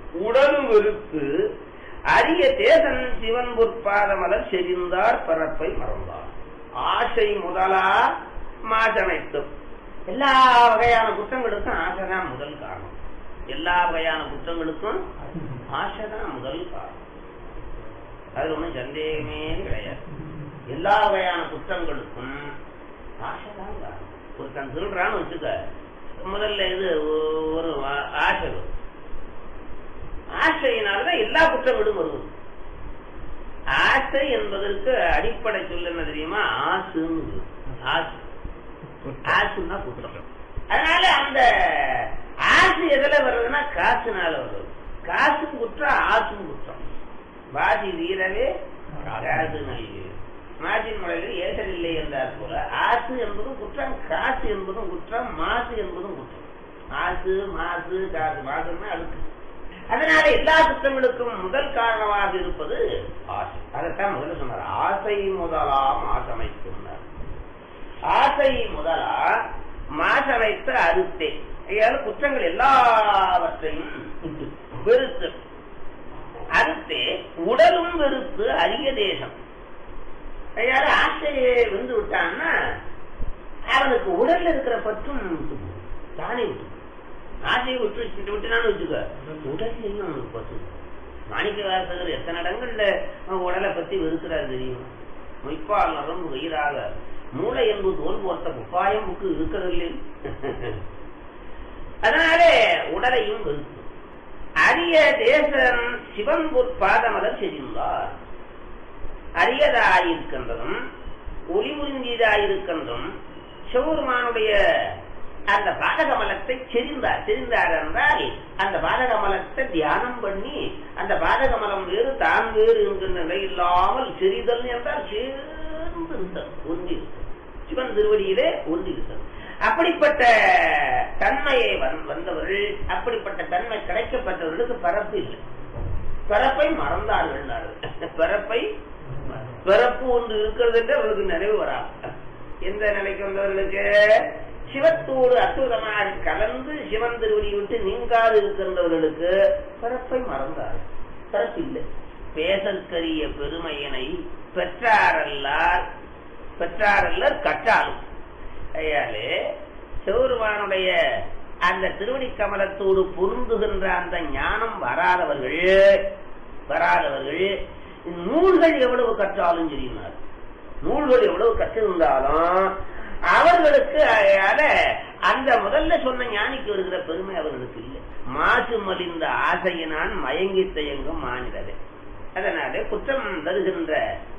உடலும் வெறுத்து அரிய தேசன் சிவன் பொற்பாதமலர் செறிந்தார் பரப்பை மறந்தார் ஆசை முதலா மாசனைத்தும் எல்லா வகையான குற்றங்களுக்கும் ஆசைதான் முதல் காரணம் எல்லா வகையான குற்றங்களுக்கும் ஆசைதான் முதல் காரணம் அது ஒண்ணும் சந்தேகமே கிடையாது எல்லா வகையான குற்றங்களுக்கும் ஆசைதான் காரணம் ஒருத்தன் திருடுறான்னு வச்சுக்க முதல்ல இது ஒ- ஒரு ஆ- ஆசை வரும் ஆசையினாலதான் எல்லா குற்றங்களும் வருவது ஆசை என்பதற்கு அடிப்படை சொல்ல என்ன தெரியுமா ஆசுன்னு ஆசு ஆசுன்னா குற்றம் அதனால அந்த ஆசு எதுல வருதுன்னா காசுனால வருது காசும் குற்றம் ஆசும் குற்றம் வாதி வீரவே காசு நல்கு மாசின் மலையில் ஏசல் இல்லை என்றார் போல ஆசு என்பதும் குற்றம் காசு என்பதும் குற்றம் மாசு என்பதும் குற்றம் ஆசு மாசு காசு மாசுன்னா அதுக்கு அதனால எல்லா குற்றங்களுக்கும் முதல் காரணமாக இருப்பது ஆசை அதைத்தான் முதல்ல சொன்னார் ஆசை முதலாம் ஆசமைக்குன்னார் ஆசை முதலா மாசமைத்த அறுத்தே ஐயால குற்றங்கள் எல்லாவற்றையும் வெறுத்து அறுத்தே உடலும் வெறுத்து அரிய தேசம் ஐயால ஆசையை வந்து விட்டான்னா அவனுக்கு உடல்ல இருக்கிற பற்றும் விட்டு போகும். தானே விட்டு போகும். ஆசையை விட்டு வச்சுட்டு விட்டுனான்னு வச்சுக்க உடல்லையும் அவனுக்கு பற்று மாணிக்க வாசகர் எத்தனை இடங்கள்ல அவன் உடலை பத்தி வெறுக்கிறார் தெரியும் மொய்ப்பால் நரம்பு வயிறாக மூளை என்பது தோல் போர்த்த குப்பாயம் புக்கு இருக்கிறதில்லை அதனாலே உடலையும் வெறுத்து அரிய தேசன் சிவன் பொற்பாதமலர் செறிந்தார் அரியதாயிருக்கின்றதும் ஒளி உறிஞ்சியதாயிருக்கின்றதும் சிவபெருமானுடைய அந்த பாதகமலத்தை செறிந்தார் செறிந்தார் என்றால் அந்த பாதகமலத்தை தியானம் பண்ணி அந்த பாதகமலம் வேறு தான் வேறு என்கின்ற நிலை இல்லாமல் செறிதல் என்றால் சேர்ந்து இருந்தது ஒன்றி சிவன் திருவடியிலே ஒன்றி இருந்தது அப்படிப்பட்ட தன்மையை வந்- வந்தவர்கள் அப்படிப்பட்ட தன்மை கிடைக்கப்பட்டவர்களுக்கு பரப்பு இல்லை பிறப்பை மறந்தார்கள் பிறப்பை பிறப்பு ஒன்று இருக்கிறது என்று அவர்களுக்கு நிறைவு வராது எந்த நிலைக்கு வந்தவர்களுக்கு சிவத்தோடு அற்புதமாக கலந்து சிவன் திருவடி விட்டு நீங்காது இருக்கின்றவர்களுக்கு பிறப்பை மறந்தார்கள் பிறப்பு இல்லை பேசற்கரிய பெருமையினை பெற்றாரல்லார் பெற்றாரல்லர் கற்றாலும் ஐயாலே சிவருமானுடைய அந்த திருவடி கமலத்தோடு பொருந்துகின்ற அந்த ஞானம் வராதவர்கள் வராதவர்கள் நூல்கள் எவ்வளவு கற்றாலும் தெரியுமாறு நூல்கள் எவ்வளவு கற்றிருந்தாலும் அவர்களுக்கு அதால அந்த முதல்ல சொன்ன ஞானிக்கு வருகிற பெருமை அவர்களுக்கு இல்லை மாசு மலிந்த ஆசையினான் மயங்கி தயங்கும் மாநிலரே அதனாலே குற்றம் வருகின்ற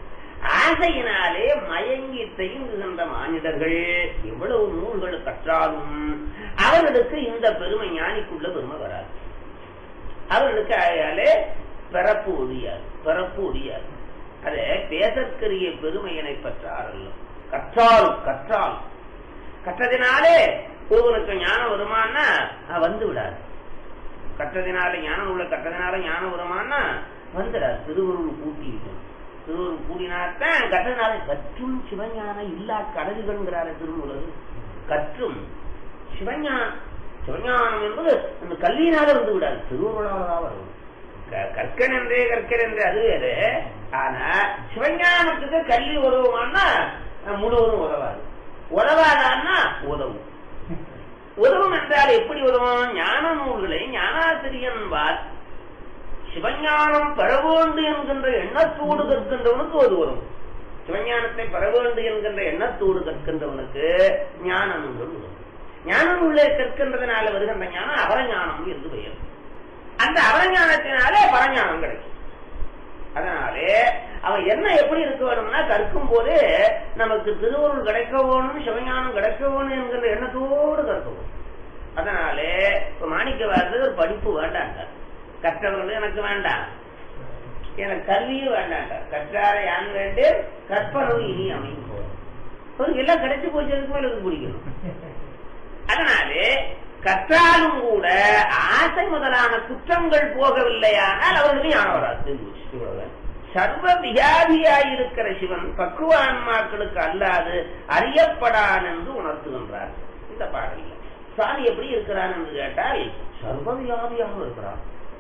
ஆசையினாலே மயங்கி தயங்குகின்ற மானிடர்கள் எவ்வளவு நூல்கள் கற்றாலும் அவர்களுக்கு இந்த பெருமை ஞானிக்குள்ள பெருமை வராது அவர்களுக்கு ஆகையாலே பிறப்பு ஒழியாது பிறப்பு ஒழியாது அதே பேசற்கரிய பெருமையினை பெற்றாரல்ல கற்றால் கற்றால் கற்றதினாலே ஒருவனுக்கு ஞானம் வருமானா அஹ் வந்து விடாது கற்றதினால ஞானம் உள்ள கற்றதினால ஞானம் வருமானா வந்துடாது திருவருள் கூட்டிட்டு திருவருள் கூடினாத்தான் கற்றதினால கற்றும் சிவஞானம் இல்லா கடல்கள்ங்கிறார திருமூலர் கற்றும் சிவஞானம் சிவஞானம் என்பது அந்த கல்வியினால வந்து விடாது திருவருளாலதான் வரும் க- கற்கன் என்றே கற்கன் என்று அது வேறு ஆனா சிவஞானத்துக்கு கல்வி உதவுமானா அஹ், முழுவதும் உதவாது உதவாதான்னா உதவும் உதவும் என்றால் எப்படி உதவும் ஞான நூல்களை ஞானாசிரியன் வார் சிவஞானம் பெற வேண்டும் என்கின்ற எண்ணத்தோடு கற்கின்றவனுக்கு அது வரும் சிவஞானத்தை பெற வேண்டும் என்கின்ற எண்ணத்தோடு கற்கின்றவனுக்கு ஞான நூல்கள் உதவும் ஞான நூலை கற்கின்றதுனால வருகின்ற ஞானம் அவரஞானம் என்று பெயர் அந்த அவரஞானத்தினாலே பரஞானம் கிடைக்கும் அதனாலே அவன் என்ன எப்படி இருக்க வேணும்னா கற்கும் போது நமக்கு திருவருள் கிடைக்க வேணும் சிவஞானம் கிடைக்க வேணும் என்கிற எண்ணத்தோடு கற்க வேணும் அதனாலே இப்ப மாணிக்க வாரது படிப்பு வேண்டாண்டார் கற்றவர்கள் எனக்கு வேண்டாம் எனக்கு கல்வியும் வேண்டாண்டார் கற்றார யான் வேண்டு கற்பனவு இனி அமையும் போதும் அவருக்கு எல்லாம் கிடைச்சு போச்சு அதுக்கு மேல எனக்கு பிடிக்கணும் அதனாலே கற்றாலும் கூட ஆசை முதலான குற்றங்கள் போகவில்லையானால் அவர்களுக்கு ஞானம் வராது தெரிஞ்சு வச்சு, இவ்வளவுதான். சர்வ வியாதியாயிருக்கிற சிவன் பக்குவ ஆன்மாக்களுக்கு அல்லாது அறியப்படான் என்று உணர்த்துகின்றார் இந்த பாடலில் சுவாமி எப்படி இருக்கிறான் என்று கேட்டால் சர்வ வியாதியாக இருக்கிறான்